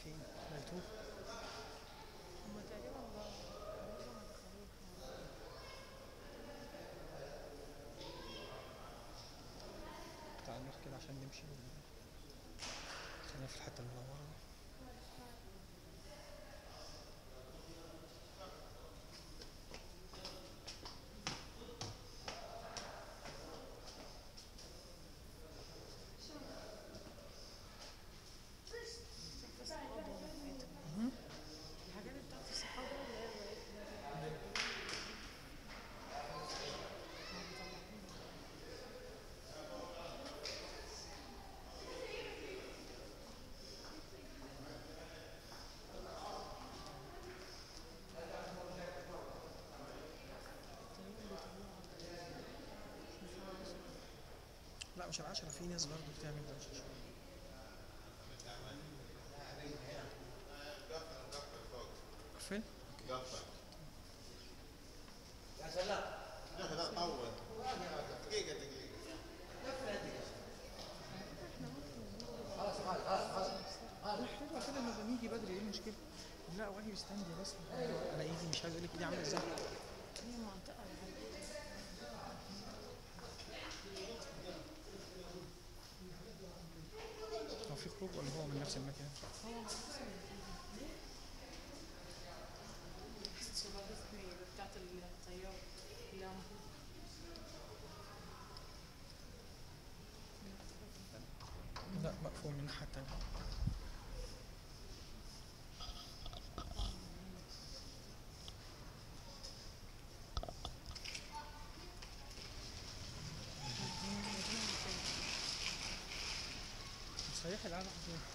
فين لقيتوه هما تقريبا بقى تقريبا ما دخلوش تعال نروح كده عشان نمشي خلينا في الحته المنوره دي الحاجات بتاعت الصحابة اللي هي الروايات لا مش العشرة في ناس برضه بتعمل ده فين؟ يا سلام لا لا طول دقيقة دقيقة خلاص خلاص خلاص خلاص حلوة كده لما بنيجي بدري ايه المشكلة؟ لا واجي بستني بس انا ايدي مش عايز اقول لك ايدي عاملة ازاي هي منطقة هو في خروج ولا هو من نفس المكان؟ شباب اسمي بتاعت الطيار اللي هم لا مقفول من الناحية التانية صحيح القعدة فين؟